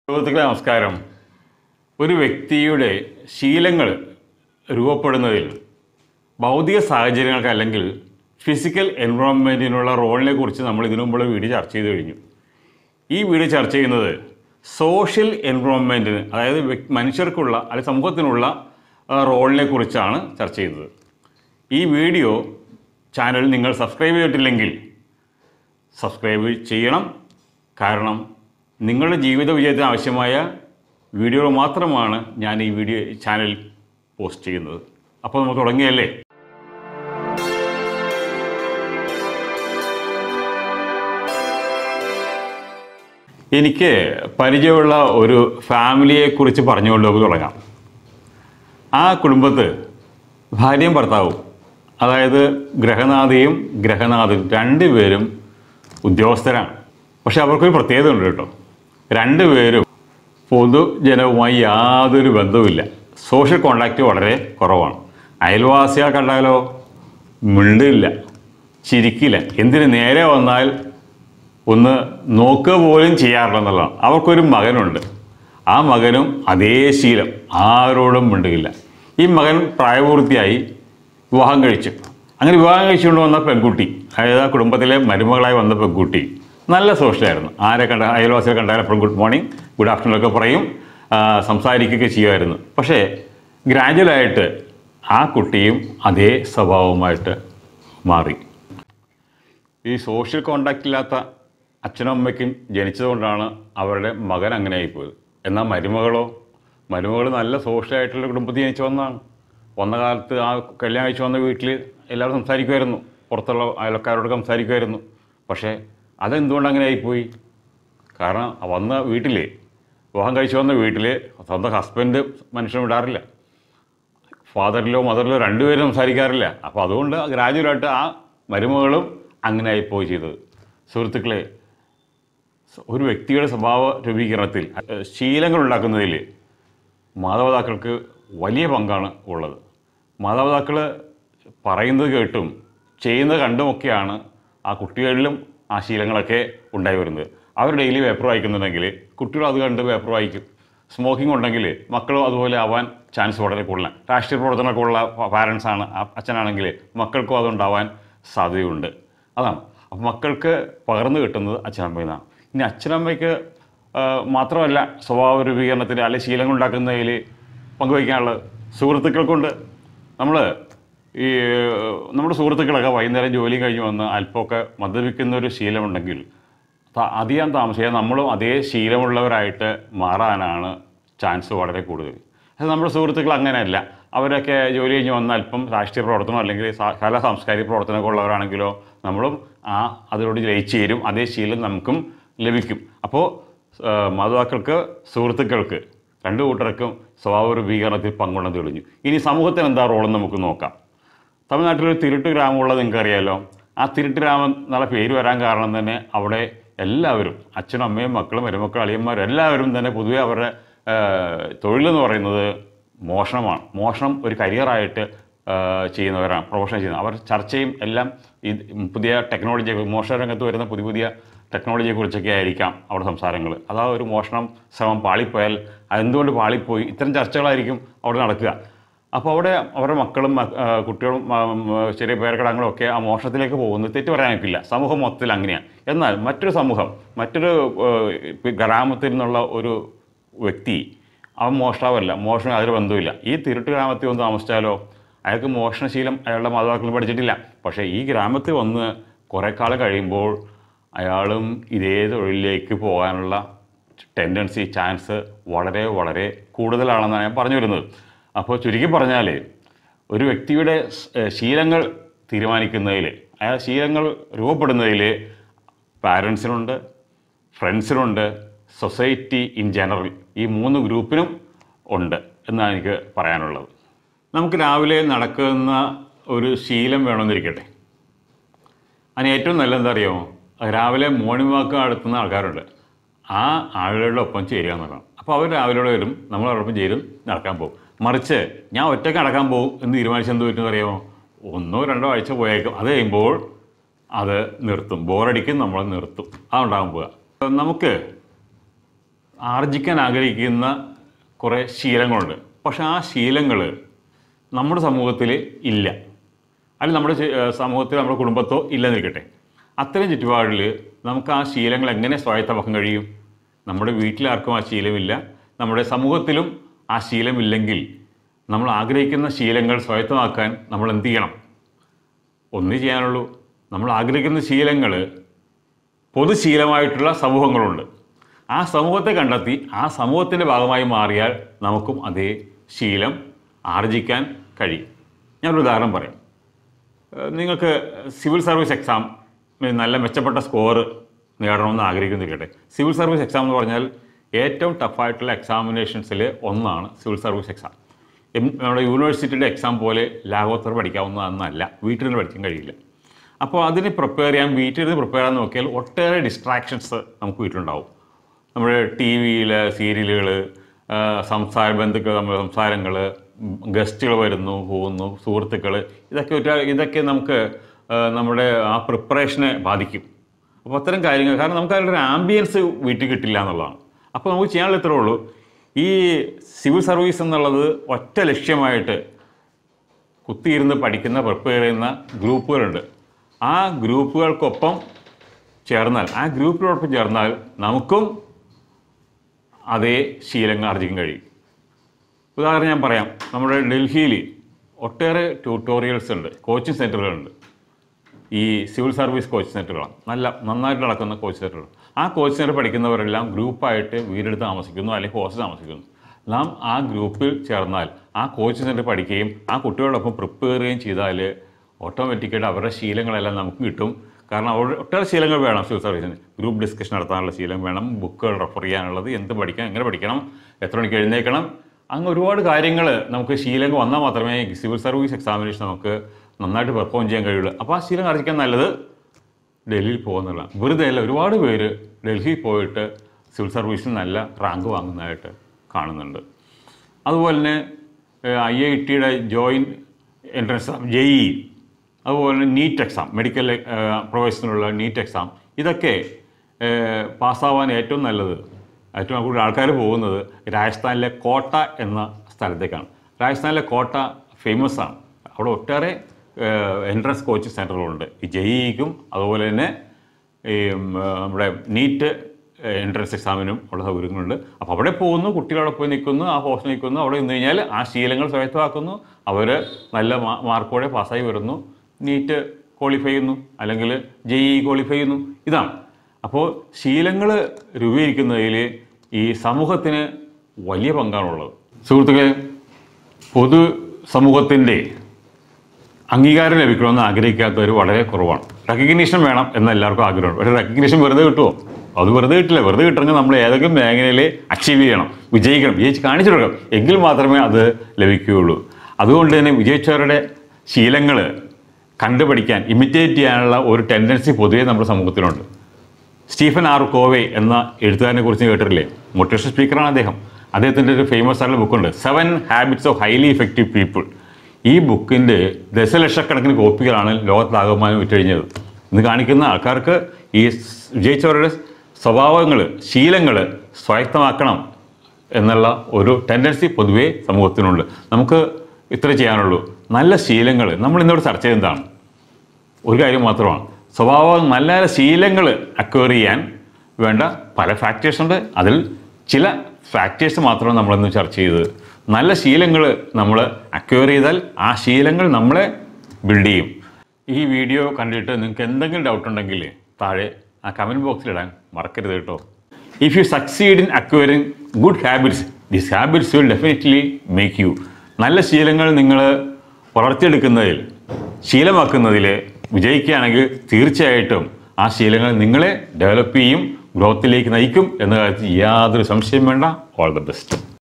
സുഹൃത്തുക്കളെ നമസ്കാരം ഒരു വ്യക്തിയുടെ ശീലങ്ങൾ രൂപപ്പെടുന്നതിൽ ഭൗതിക സാഹചര്യങ്ങൾക്ക് അല്ലെങ്കിൽ ഫിസിക്കൽ എൻവറോൺമെൻറ്റിനുള്ള റോളിനെ കുറിച്ച് നമ്മൾ ഇതിനു മുമ്പുള്ള വീഡിയോ ചർച്ച ചെയ്ത് കഴിഞ്ഞു ഈ വീഡിയോ ചർച്ച ചെയ്യുന്നത് സോഷ്യൽ എൻവറോൺമെൻറ്റിന് അതായത് വ്യക്- മനുഷ്യർക്കുള്ള അല്ലെങ്കിൽ സമൂഹത്തിനുള്ള ആ, റോളിനെ കുറിച്ചാണ് ചർച്ച ചെയ്യുന്നത് ഈ വീഡിയോ ചാനൽ നിങ്ങൾ സബ്സ്ക്രൈബ് ചെയ്തിട്ടില്ലെങ്കിൽ സബ്സ്ക്രൈബ് ചെയ്യണം കാരണം നിങ്ങളുടെ ജീവിത വിജയത്തിന് ആവശ്യമായ വീഡിയോകൾ മാത്രമാണ് ഞാൻ ഈ വീഡിയോ ചാനൽ പോസ്റ്റ് ചെയ്യുന്നത് അപ്പോൾ നമുക്ക് തുടങ്ങിയല്ലേ എനിക്ക് പരിചയമുള്ള ഒരു ഫാമിലിയെക്കുറിച്ച് പറഞ്ഞുകൊണ്ട് നമുക്ക് തുടങ്ങാം ആ കുടുംബത്ത് ഭാര്യയും ഭർത്താവും അതായത് ഗ്രഹനാഥയും ഗ്രഹനാഥും രണ്ടുപേരും ഉദ്യോഗസ്ഥരാണ് പക്ഷെ അവർക്കൊരു പ്രത്യേകത ഉണ്ട് കേട്ടോ രണ്ടുപേരും പൊതുജനവുമായി യാതൊരു ബന്ധവുമില്ല സോഷ്യൽ കോണ്ടാക്റ്റ് വളരെ കുറവാണ് അയൽവാസികളെ കണ്ടാലോ മിണ്ടില്ല ചിരിക്കില്ല എന്തിന് നേരെ വന്നാൽ ഒന്ന് നോക്കുക പോലും ചെയ്യാറില്ല എന്നുള്ളതാണ് അവർക്കൊരു മകനുണ്ട് ആ മകനും അതേ ശീലം ആരോടും മിണ്ടുകയില്ല ഈ മകൻ പ്രായപൂർത്തിയായി വിവാഹം കഴിച്ചു അങ്ങനെ വിവാഹം കഴിച്ചുകൊണ്ട് വന്ന പെൺകുട്ടി അതായത് ആ കുടുംബത്തിലെ മരുമകളായി വന്ന പെൺകുട്ടി നല്ല സോഷ്യലായിരുന്നു ആരെ കണ്ട അയൽവാസികളെ കണ്ടാൽ എപ്പോഴും ഗുഡ് മോർണിംഗ് ഗുഡ് ആഫ്റ്റർനൂൺ ഒക്കെ പറയും ആ, സംസാരിക്കുകയൊക്കെ ചെയ്യുമായിരുന്നു പക്ഷേ ഗ്രാജുവലായിട്ട് ആ കുട്ടിയും അതേ സ്വഭാവമായിട്ട് മാറി ഈ സോഷ്യൽ കോണ്ടാക്റ്റ് ഇല്ലാത്ത അച്ഛനും അമ്മയ്ക്കും ജനിച്ചതുകൊണ്ടാണ് അവരുടെ മകൻ അങ്ങനെ ആയിപ്പോയത് എന്നാൽ മരുമകളോ മരുമകൾ നല്ല സോഷ്യലായിട്ടുള്ള കുടുംബത്തിൽ ജനിച്ചു വന്നതാണ് വന്ന കാലത്ത് ആ കല്യാണം കഴിച്ചു വന്ന വീട്ടിൽ എല്ലാവരും സംസാരിക്കുമായിരുന്നു പുറത്തുള്ള അയൽക്കാരോട് സംസാരിക്കുമായിരുന്നു പക്ഷേ അതെന്തുകൊണ്ട് അങ്ങനെ ആയിപ്പോയി കാരണം വന്ന വീട്ടിൽ വിവാഹം കഴിച്ചു വന്ന വീട്ടിൽ സ്വന്തം ഹസ്ബൻഡ് മനുഷ്യനെ വിടാറില്ല ഫാദറിലോ മദറിലോ രണ്ടുപേരും സംസാരിക്കാറില്ല അപ്പോൾ അതുകൊണ്ട് ഗ്രാജുവലായിട്ട് ആ മരുമകളും അങ്ങനെ ആയിപ്പോയി ചെയ്തത് സുഹൃത്തുക്കളെ സ- ഒരു വ്യക്തിയുടെ സ്വഭാവ രൂപീകരണത്തിൽ അഹ്, ശീലങ്ങൾ ഉണ്ടാക്കുന്നതിൽ മാതാപിതാക്കൾക്ക് വലിയ പങ്കാണ് ഉള്ളത് മാതാപിതാക്കൾ പറയുന്നത് കേട്ടും ചെയ്യുന്നത് കണ്ടുമൊക്കെയാണ് ആ കുട്ടികളിലും ആ ശീലങ്ങളൊക്കെ ഉണ്ടായി വരുന്നത് അവർ ഡെയിലി പേപ്പർ വായിക്കുന്നുണ്ടെങ്കിൽ കുട്ടികൾ അത് കണ്ട് പേപ്പർ വായിക്കും സ്മോക്കിംഗ് ഉണ്ടെങ്കിൽ മക്കളും അതുപോലെ ആവാൻ ചാൻസ് വളരെ കൂടുതലാണ് രാഷ്ട്രീയ പ്രവർത്തനമൊക്കെ ഉള്ള പാരൻസ് ആണ് ആ അച്ഛനാണെങ്കിൽ മക്കൾക്കും അതുണ്ടാവാൻ സാധ്യതയുണ്ട് അതാണ് അപ്പോൾ മക്കൾക്ക് പകർന്നു കിട്ടുന്നത് അച്ഛനമ്മയിൽ നിന്നാണ് ഇനി അച്ഛനമ്മയ്ക്ക് ആ, മാത്രമല്ല സ്വഭാവ രൂപീകരണത്തിൽ അല്ലെ ശീലങ്ങൾ ഉണ്ടാക്കുന്നതിൽ പങ്കുവയ്ക്കാനുള്ളത് സുഹൃത്തുക്കൾക്കുണ്ട് നമ്മൾ ഈ നമ്മുടെ സുഹൃത്തുക്കളൊക്കെ വൈകുന്നേരം ജോലി കഴിഞ്ഞ് വന്ന് അല്പമൊക്കെ മദ്യപിക്കുന്ന ഒരു ശീലമുണ്ടെങ്കിൽ ത- അധികം താമസിയാതെ നമ്മളും അതേ ശീലമുള്ളവരായിട്ട് മാറാനാണ് ചാൻസ് വളരെ കൂടുതൽ അത് നമ്മുടെ സുഹൃത്തുക്കൾ അങ്ങനെയല്ല അവരൊക്കെ ജോലി കഴിഞ്ഞ് വന്ന അല്പം രാഷ്ട്രീയ പ്രവർത്തനം അല്ലെങ്കിൽ സാ- കലാ സാംസ്കാരിക പ്രവർത്തനമൊക്കെ ഉള്ളവരാണെങ്കിലോ നമ്മളും ആ അതിനോട് ലയിച്ചു ചേരും അതേ ശീലം നമുക്കും ലഭിക്കും അപ്പോൾ മാതാക്കൾക്ക് സുഹൃത്തുക്കൾക്ക് രണ്ടു കൂട്ടർക്കും സ്വഭാവ രൂപീകരണത്തിൽ പങ്കുണ്ടെന്ന് തെളിഞ്ഞു ഇനി സമൂഹത്തിന് എന്താ റോളെന്ന് നമുക്ക് നോക്കാം തമിഴ്നാട്ടിലൊരു തിരുട്ട് ഗ്രാമമുള്ളത് നിങ്ങൾക്ക് അറിയാലോ ആ തിരുട്ട് ഗ്രാമം എന്നുള്ള പേര് വരാൻ കാരണം തന്നെ അവിടെ എല്ലാവരും അച്ഛനും അമ്മയും മക്കളും മരുമക്കളും അളിയന്മാരും എല്ലാവരും തന്നെ പൊതുവെ അവരുടെ ആ, തൊഴിലെന്ന് പറയുന്നത് മോഷണമാണ് മോഷണം ഒരു കരിയറായിട്ട് ആ, ചെയ്യുന്നവരാണ് പ്രൊഫഷൻ ചെയ്യുന്നത് അവർ ചർച്ചയും എല്ലാം ഈ പുതിയ ടെക്നോളജിയെ മോഷണ രംഗത്ത് വരുന്ന പുതിയ പുതിയ ടെക്നോളജിയെക്കുറിച്ചൊക്കെ ആയിരിക്കാം അവിടെ സംസാരങ്ങൾ അതാ ഒരു മോഷണം ശ്രമം പാളിപ്പോയാൽ അതെന്തുകൊണ്ട് പാളിപ്പോയി ഇത്തരം ചർച്ചകളായിരിക്കും അവിടെ നടക്കുക അപ്പോൾ അവിടെ അവരുടെ മക്കളും മ- ആ, കുട്ടികളും ആ, ഉം, ചെറിയ പേരക്കടങ്ങളും ഒക്കെ ആ മോഷണത്തിലേക്ക് പോകുന്നത് തെറ്റ് പറയാനൊക്കില്ല സമൂഹം മൊത്തത്തിൽ അങ്ങനെയാണ് എന്നാൽ മറ്റൊരു സമൂഹം മറ്റൊരു ഏഹ്, ഗ്രാമത്തിൽ നിന്നുള്ള ഒരു വ്യക്തി അവൻ മോഷ്ടാവല്ല മോഷണം യാതൊരു ബന്ധവുമില്ല ഈ തിരുട്ട് ഗ്രാമത്തിൽ വന്ന് താമസിച്ചാലോ അയാൾക്ക് മോഷണശീലം അയാളുടെ മാതാപിതാക്കൾ പഠിച്ചിട്ടില്ല പക്ഷേ ഈ ഗ്രാമത്തിൽ വന്ന് കുറേ കാലം കഴിയുമ്പോൾ അയാളും ഇതേ തൊഴിലിലേക്ക് പോകാനുള്ള ടെൻഡൻസി ചാൻസ് വളരെ വളരെ കൂടുതലാണെന്നാണ് ഞാൻ പറഞ്ഞു വരുന്നത് അപ്പോൾ ചുരുക്കി പറഞ്ഞാൽ ഒരു വ്യക്തിയുടെ സ്- ഏഹ് ശീലങ്ങൾ തീരുമാനിക്കുന്നതിൽ അയാൾ ശീലങ്ങൾ രൂപപ്പെടുന്നതിൽ പാരൻസിനുണ്ട് ഫ്രണ്ട്സിനുണ്ട് സൊസൈറ്റി ഇൻ ജനറൽ ഈ മൂന്ന് ഗ്രൂപ്പിനും ഉണ്ട് എന്നാണ് എനിക്ക് പറയാനുള്ളത് നമുക്ക് രാവിലെ നടക്കുന്ന ഒരു ശീലം വേണമെന്നിരിക്കട്ടെ അതിന് ഏറ്റവും നല്ല എന്താ അറിയാമോ രാവിലെ മോർണിംഗ് വാക്ക് നടത്തുന്ന ആൾക്കാരുണ്ട് ആ ആളുകളുടെ ഒപ്പം ചേരുക എന്നുള്ളതാണ് അപ്പോൾ അവർ രാവിലെ വരും നമ്മൾ അവരോടൊപ്പം ചേരും നടക്കാൻ പോകും മറിച്ച് ഞാൻ ഒറ്റയ്ക്ക് നടക്കാൻ പോകും എന്ന് തീരുമാനിച്ച് എന്ത് പറ്റുമെന്ന് അറിയാമോ ഒന്നോ രണ്ടോ ആഴ്ച പോയേക്കും അത് കഴിയുമ്പോൾ അത് നിർത്തും ബോറടിക്കും നമ്മൾ നിർത്തും അതുണ്ടാകാൻ പോവുക നമുക്ക് ആർജിക്കാൻ ആഗ്രഹിക്കുന്ന കുറേ ശീലങ്ങളുണ്ട് പക്ഷെ ആ ശീലങ്ങൾ നമ്മുടെ സമൂഹത്തിൽ ഇല്ല അല്ലെങ്കിൽ നമ്മുടെ ചെ- ഏഹ് സമൂഹത്തിൽ നമ്മുടെ കുടുംബത്തോ ഇല്ലെന്നിരിക്കട്ടെ അത്തരം ചുറ്റുപാടിൽ നമുക്ക് ആ ശീലങ്ങൾ എങ്ങനെ സ്വായത്തമാക്കാൻ കഴിയും നമ്മുടെ വീട്ടിലാർക്കും ആ ശീലമില്ല നമ്മുടെ സമൂഹത്തിലും ആ ശീലമില്ലെങ്കിൽ നമ്മൾ ആഗ്രഹിക്കുന്ന ശീലങ്ങൾ സ്വായത്തമാക്കാൻ നമ്മൾ എന്ത് ചെയ്യണം ഒന്നേ ചെയ്യാനുള്ളൂ നമ്മൾ ആഗ്രഹിക്കുന്ന ശീലങ്ങൾ പൊതുശീലമായിട്ടുള്ള സമൂഹങ്ങളുണ്ട് ആ സമൂഹത്തെ കണ്ടെത്തി ആ സമൂഹത്തിൻ്റെ ഭാഗമായി മാറിയാൽ നമുക്കും അതേ ശീലം ആർജിക്കാൻ കഴിയും ഞാനൊരു ഉദാഹരണം പറയാം ഏഹ് നിങ്ങൾക്ക് സിവിൽ സർവീസ് എക്സാം നല്ല മെച്ചപ്പെട്ട സ്കോർ നേടണമെന്ന് ആഗ്രഹിക്കുന്നിരിക്കട്ടെ സിവിൽ സർവീസ് എക്സാം എന്ന് പറഞ്ഞാൽ ഏറ്റവും ടഫായിട്ടുള്ള എക്സാമിനേഷൻസിൽ ഒന്നാണ് സിവിൽ സർവീസ് എക്സാം എം നമ്മുടെ യൂണിവേഴ്സിറ്റിയുടെ എക്സാം പോലെ ലാഘവത്തോടെ പഠിക്കാവുന്നതെന്നല്ല വീട്ടിൽ നിന്ന് പഠിക്കാൻ കഴിയില്ല അപ്പോൾ അതിന് പ്രിപ്പയർ ചെയ്യാൻ വീട്ടിൽ നിന്ന് പ്രിപ്പയർ ചെയ്യാൻ നോക്കിയാൽ ഒട്ടേറെ ഡിസ്ട്രാക്ഷൻസ് നമുക്ക് വീട്ടിലുണ്ടാവും നമ്മുടെ ടി വിയിൽ സീരിയലുകൾ സംസാര ബന്ധുക്കൾ നമ്മുടെ സംസാരങ്ങൾ ഗസ്റ്റുകൾ വരുന്നു പോകുന്നു സുഹൃത്തുക്കൾ ഇതൊക്കെ ഒരു ഇതൊക്കെ നമുക്ക് ആ, നമ്മുടെ ആ പ്രിപ്പറേഷനെ ബാധിക്കും അപ്പോൾ അത്തരം കാര്യങ്ങൾ കാരണം നമുക്ക് അതിൻ്റെ ഒരു ആംബിയൻസ് വീട്ടിൽ കിട്ടില്ല എന്നുള്ളതാണ് അപ്പോൾ നമുക്ക് ചെയ്യാനുള്ള ഇത്രേ ഉള്ളൂ ഈ സിവിൽ സർവീസ് എന്നുള്ളത് ഒറ്റ ലക്ഷ്യമായിട്ട് കുത്തിയിരുന്ന് പഠിക്കുന്ന പ്രിപ്പയർ ചെയ്യുന്ന ഗ്രൂപ്പുകളുണ്ട് ആ ഗ്രൂപ്പുകൾക്കൊപ്പം ചേർന്നാൽ ആ ഗ്രൂപ്പിനോടൊപ്പം ചേർന്നാൽ നമുക്കും അതേ ശീലങ്ങൾ ആർജിക്കാൻ കഴിയും ഉദാഹരണം ഞാൻ പറയാം നമ്മുടെ ഡൽഹിയിൽ ഒട്ടേറെ ട്യൂട്ടോറിയൽസ് ഉണ്ട് കോച്ചിങ് സെൻറ്ററുകളുണ്ട് ഈ സിവിൽ സർവീസ് കോച്ചിങ് സെൻറ്ററുകളാണ് നല്ല നന്നായിട്ട് നടക്കുന്ന കോച്ചിങ് സെൻറ്ററുകൾ ആ കോച്ചിങ് സെൻറ്റർ പഠിക്കുന്നവരെല്ലാം ഗ്രൂപ്പായിട്ട് വീടെടുത്ത് താമസിക്കുന്നു അല്ലെങ്കിൽ ഹോസ്റ്റൽ താമസിക്കുന്നു നാം ആ ഗ്രൂപ്പിൽ ചേർന്നാൽ ആ കോച്ചിങ് സെൻറ്റർ പഠിക്കുകയും ആ കുട്ടികളോടൊപ്പം പ്രിപ്പയർ ചെയ്യുകയും ചെയ്താൽ ഓട്ടോമാറ്റിക്കായിട്ട് അവരുടെ ശീലങ്ങളെല്ലാം നമുക്ക് കിട്ടും കാരണം അവരുടെ ഒട്ടേറെ ശീലങ്ങൾ വേണം സിവിൽ സർവീസിന് ഗ്രൂപ്പ് ഡിസ്കഷൻ നടത്താനുള്ള ശീലം വേണം ബുക്കുകൾ റെഫർ ചെയ്യാനുള്ളത് എന്ത് പഠിക്കണം എങ്ങനെ പഠിക്കണം എത്ര മണിക്ക് എഴുന്നേൽക്കണം അങ്ങ് ഒരുപാട് കാര്യങ്ങൾ നമുക്ക് ശീലങ്ങൾ വന്നാൽ മാത്രമേ ഈ സിവിൽ സർവീസ് എക്സാമിനേഷൻ നമുക്ക് നന്നായിട്ട് പെർഫോം ചെയ്യാൻ കഴിയുള്ളൂ അപ്പോൾ ആ ശീലം ആർജിക്കാൻ നല്ലത് ഡൽഹിയിൽ പോകുന്നതാണ് വെറുതെ അല്ല ഒരുപാട് പേര് ഡൽഹിയിൽ പോയിട്ട് സിവിൽ സർവീസിൽ നല്ല റാങ്ക് വാങ്ങുന്നതായിട്ട് കാണുന്നുണ്ട് അതുപോലെ തന്നെ ഐ ഐ ടിയുടെ joint entrance exam J E അതുപോലെ തന്നെ നീറ്റ് എക്സാം മെഡിക്കൽ പ്രൊഫഷനുള്ള നീറ്റ് എക്സാം ഇതൊക്കെ ഏഹ്, പാസ്സാവാൻ ഏറ്റവും നല്ലത് ഏറ്റവും കൂടുതൽ ആൾക്കാർ പോകുന്നത് രാജസ്ഥാനിലെ കോട്ട എന്ന സ്ഥലത്തേക്കാണ് രാജസ്ഥാനിലെ കോട്ട ഫേമസ് ആണ് അവിടെ ഒട്ടേറെ എൻട്രൻസ് കോച്ചിങ് സെൻറ്ററുകളുണ്ട് ഈ ജെ ഇക്കും അതുപോലെ തന്നെ ഈ ഉം, ആ, നമ്മുടെ നീറ്റ് എൻട്രൻസ് എക്സാമിനും ഉള്ള സൗകര്യങ്ങളുണ്ട് അപ്പോൾ അവിടെ പോകുന്നു കുട്ടികളവിടെ പോയി നിൽക്കുന്നു ആ ഹോസ്റ്റലിൽ നിൽക്കുന്നു അവിടെ നിന്ന് കഴിഞ്ഞാൽ ആ ശീലങ്ങൾ സ്വായത്തമാക്കുന്നു അവർ നല്ല മാ- മാർക്കോടെ പാസ്സായി വരുന്നു നീറ്റ് ക്വാളിഫൈ ചെയ്യുന്നു അല്ലെങ്കിൽ ജെ ഇ ക്വാളിഫൈ ചെയ്യുന്നു ഇതാണ് അപ്പോൾ ശീലങ്ങൾ രൂപീകരിക്കുന്നതിൽ ഈ സമൂഹത്തിന് വലിയ പങ്കാണുള്ളത് സുഹൃത്തുക്കളെ പൊതു സമൂഹത്തിൻ്റെ അംഗീകാരം ലഭിക്കണമെന്ന് ആഗ്രഹിക്കാത്തവർ വളരെ കുറവാണ് റെക്കഗ്നീഷൻ വേണം എന്ന് എല്ലാവർക്കും ആഗ്രഹമുണ്ട് പക്ഷേ റെക്കഗ്നീഷൻ വെറുതെ കിട്ടുമോ അത് വെറുതെ കിട്ടില്ല വെറുതെ കിട്ടണമെങ്കിൽ നമ്മൾ ഏതെങ്കിലും മേഖലയിൽ അച്ചീവ് ചെയ്യണം വിജയിക്കണം വിജയിച്ച് കാണിച്ചു കൊടുക്കണം എങ്കിൽ മാത്രമേ അത് ലഭിക്കുകയുള്ളൂ അതുകൊണ്ട് തന്നെ വിജയിച്ചവരുടെ ശീലങ്ങൾ കണ്ടുപഠിക്കാൻ ഇമിറ്റേറ്റ് ചെയ്യാനുള്ള ഒരു ടെൻഡൻസി പൊതുവേ നമ്മുടെ സമൂഹത്തിലുണ്ട് സ്റ്റീഫൻ ആർ കോവെ എന്ന എഴുത്തുകാരനെ കുറിച്ച് കേട്ടിട്ടില്ലേ മോട്ടിവേഷൻ സ്പീക്കറാണ് അദ്ദേഹം അദ്ദേഹത്തിൻ്റെ ഒരു ഫേമസ് ആയിട്ടുള്ള ബുക്കുണ്ട് seven habits of highly effective people ഈ ബുക്കിൻ്റെ ദശലക്ഷക്കണക്കിന് കോപ്പികളാണ് ലോകത്താകമാനം വിറ്റഴിഞ്ഞത് ഇന്ന് കാണിക്കുന്ന ആൾക്കാർക്ക് ഈ സ് വിജയിച്ചവരുടെ സ്വഭാവങ്ങൾ ശീലങ്ങൾ സ്വായത്തമാക്കണം എന്നുള്ള ഒരു ടെൻഡൻസി പൊതുവേ സമൂഹത്തിനുണ്ട് നമുക്ക് ഇത്ര ചെയ്യാനുള്ളൂ നല്ല ശീലങ്ങൾ നമ്മൾ ഇന്നോട് ചർച്ച ചെയ്യുന്നതാണ് ഒരു കാര്യം മാത്രമാണ് സ്വഭാവം നല്ല നല്ല ശീലങ്ങൾ അക്വയർ ചെയ്യാൻ വേണ്ട പല ഫാക്ടേഴ്സ് ഉണ്ട് അതിൽ ചില ഫാക്ടേഴ്സ് മാത്രമാണ് നമ്മളിന്ന് ചർച്ച ചെയ്തത് നല്ല ശീലങ്ങൾ നമ്മൾ അക്വയർ ചെയ്താൽ ആ ശീലങ്ങൾ നമ്മളെ ബിൽഡ് ചെയ്യും ഈ വീഡിയോ കണ്ടിട്ട് നിങ്ങൾക്ക് എന്തെങ്കിലും ഡൗട്ട് ഉണ്ടെങ്കിൽ താഴെ ആ കമൻറ്റ് ബോക്സിലിടാൻ മറക്കരുത് കേട്ടോ if you succeed in acquiring good habits this habits will definitely make you നല്ല ശീലങ്ങൾ നിങ്ങൾ വളർത്തിയെടുക്കുന്നതിൽ ശീലമാക്കുന്നതിൽ വിജയിക്കുകയാണെങ്കിൽ തീർച്ചയായിട്ടും ആ ശീലങ്ങൾ നിങ്ങളെ ഡെവലപ്പ് ചെയ്യും ഗ്രോത്തിലേക്ക് നയിക്കും എന്ന കാര്യത്തിൽ യാതൊരു സംശയം വേണ്ട ഓൾ ദ ബെസ്റ്റ്